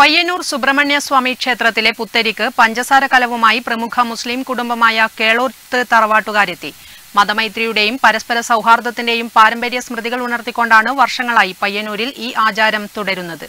പയ്യന്നൂർ സുബ്രഹ്മണ്യ സ്വാമി ക്ഷേത്രത്തിലെ പുത്തരിക്ക് പഞ്ചസാര കലവുമായി പ്രമുഖ മുസ്ലിം കുടുംബമായ കേളൂർത്ത് തറവാട്ടുകാരെത്തി മതമൈത്രിയുടെയും പരസ്പര സൗഹാർദ്ദത്തിന്റെയും പാരമ്പര്യ സ്മൃതികൾ ഉണർത്തിക്കൊണ്ടാണ് വർഷങ്ങളായി പയ്യന്നൂരിൽ ഈ ആചാരം തുടരുന്നത്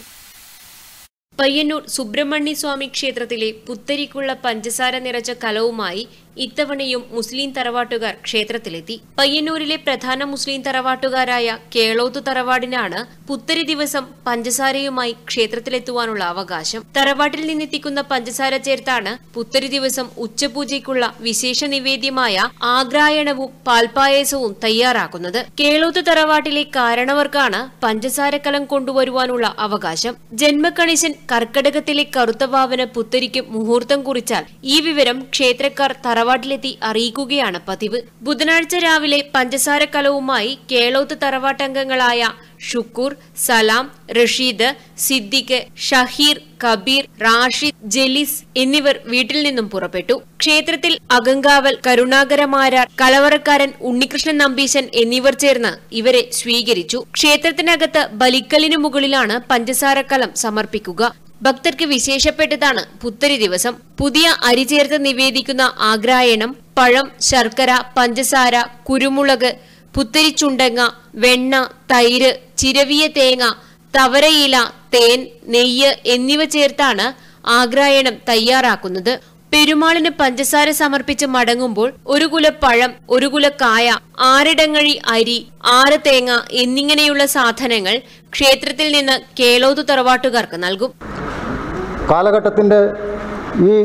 പയ്യന്നൂർ സുബ്രഹ്മണ്യ സ്വാമി ക്ഷേത്രത്തിലെ പുത്തരിക്കുള്ള പഞ്ചസാര നിറച്ച കലവുമായി ഇത്തവണയും മുസ്ലിം തറവാട്ടുകാർ ക്ഷേത്രത്തിലെത്തി പയ്യന്നൂരിലെ പ്രധാന മുസ്ലിം തറവാട്ടുകാരായ കേളോത്ത് തറവാടിനാണ് പുത്തരി ദിവസം പഞ്ചസാരയുമായി ക്ഷേത്രത്തിലെത്തുവാനുള്ള അവകാശം തറവാട്ടിൽ നിന്നെത്തിക്കുന്ന പഞ്ചസാര ചേർത്താണ് പുത്തരി ദിവസം ഉച്ചപൂജയ്ക്കുള്ള വിശേഷ നിവേദ്യമായ ആഗ്രായണവും പാൽപായസവും തയ്യാറാക്കുന്നത് കേളോത്ത് തറവാട്ടിലെ കാരണവർക്കാണ് പഞ്ചസാരക്കലം കൊണ്ടുവരുവാനുള്ള അവകാശം ജന്മക്കണിശൻ കർക്കടകത്തിലെ കറുത്ത ഭാവന പുത്തരിക്ക് മുഹൂർത്തം കുറിച്ചാൽ ഈ വിവരം ക്ഷേത്രക്കാർ തറവാട്ടിലെത്തി അറിയിക്കുകയാണ് പതിവ് ബുധനാഴ്ച രാവിലെ പഞ്ചസാര കലവുമായി കേളോത്ത് തറവാട്ടംഗങ്ങളായ ഷുക്കൂർ സലാം റഷീദ് സിദ്ദിഖ് ഷഹീർ കബീർ റാഷിദ് ജലീസ് എന്നിവർ വീട്ടിൽ നിന്നും പുറപ്പെട്ടു ക്ഷേത്രത്തിൽ അകങ്കാവൽ കരുണാകരമാരാർ കലവറക്കാരൻ ഉണ്ണികൃഷ്ണൻ നമ്പീശൻ എന്നിവർ ചേർന്ന് ഇവരെ സ്വീകരിച്ചു ക്ഷേത്രത്തിനകത്ത് ബലിക്കലിനു മുകളിലാണ് പഞ്ചസാരക്കലം സമർപ്പിക്കുക ഭക്തർക്ക് വിശേഷപ്പെട്ടതാണ് പുത്തരി ദിവസം പുതിയ അരി ചേർത്ത് നിവേദിക്കുന്ന ആഗ്രായണം പഴം ശർക്കര പഞ്ചസാര കുരുമുളക് പുത്തരിച്ചുണ്ടങ്ങ വെണ്ണ തൈര് ചിരവിയ തേങ്ങ തവരയില തേൻ നെയ്യ് എന്നിവ ചേർത്താണ് ആഗ്രായണം തയ്യാറാക്കുന്നത് പെരുമാളിന് പഞ്ചസാര സമർപ്പിച്ച് മടങ്ങുമ്പോൾ ഒരു കുല പഴം ഒരു കുല കായ ആറിടങ്ങഴി അരി ആറ് തേങ്ങ എന്നിങ്ങനെയുള്ള സാധനങ്ങൾ ക്ഷേത്രത്തിൽ നിന്ന് കേളോതു തറവാട്ടുകാർക്ക് നൽകും കാലഘട്ടത്തിൻ്റെ ഈ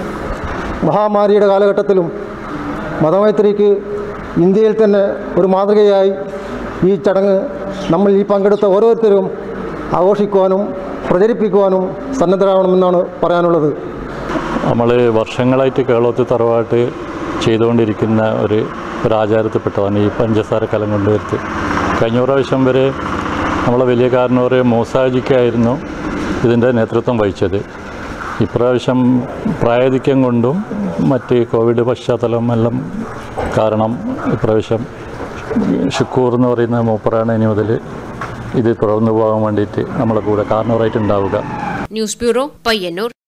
മഹാമാരിയുടെ കാലഘട്ടത്തിലും മതമൈത്രിക്ക് ഇന്ത്യയിൽ തന്നെ ഒരു മാതൃകയായി ഈ ചടങ്ങ് നമ്മൾ ഈ പങ്കെടുത്ത ഓരോരുത്തരും ആഘോഷിക്കുവാനും പ്രചരിപ്പിക്കുവാനും സന്നദ്ധരാവണമെന്നാണ് പറയാനുള്ളത് നമ്മൾ വർഷങ്ങളായിട്ട് കേളോത്ത് തറവാട്ട് ചെയ്തുകൊണ്ടിരിക്കുന്ന ഒരു ഒരു ആചാരത്തിൽപ്പെട്ടതാണ് ഈ പഞ്ചസാര കലം കൊണ്ടുവരുത്ത് കഴിഞ്ഞ പ്രാവശ്യം വരെ നമ്മളെ വലിയ കാരണവർ മൂസാജിക്കായിരുന്നു ഇതിൻ്റെ നേതൃത്വം വഹിച്ചത് ഇപ്രാവശ്യം പ്രായാധിക്യം കൊണ്ടും മറ്റ് കോവിഡ് പശ്ചാത്തലം എല്ലാം കാരണം ഇപ്രാവശ്യം ഷുക്കൂർ എന്ന് പറയുന്ന മൂപ്പറാണ് ഇനി മുതൽ ഇത് തുടർന്നു പോകാൻ വേണ്ടിയിട്ട് നമ്മളെ കൂടെ കാരണവറായിട്ട് ഉണ്ടാവുക ന്യൂസ് ബ്യൂറോ പയ്യന്നൂർ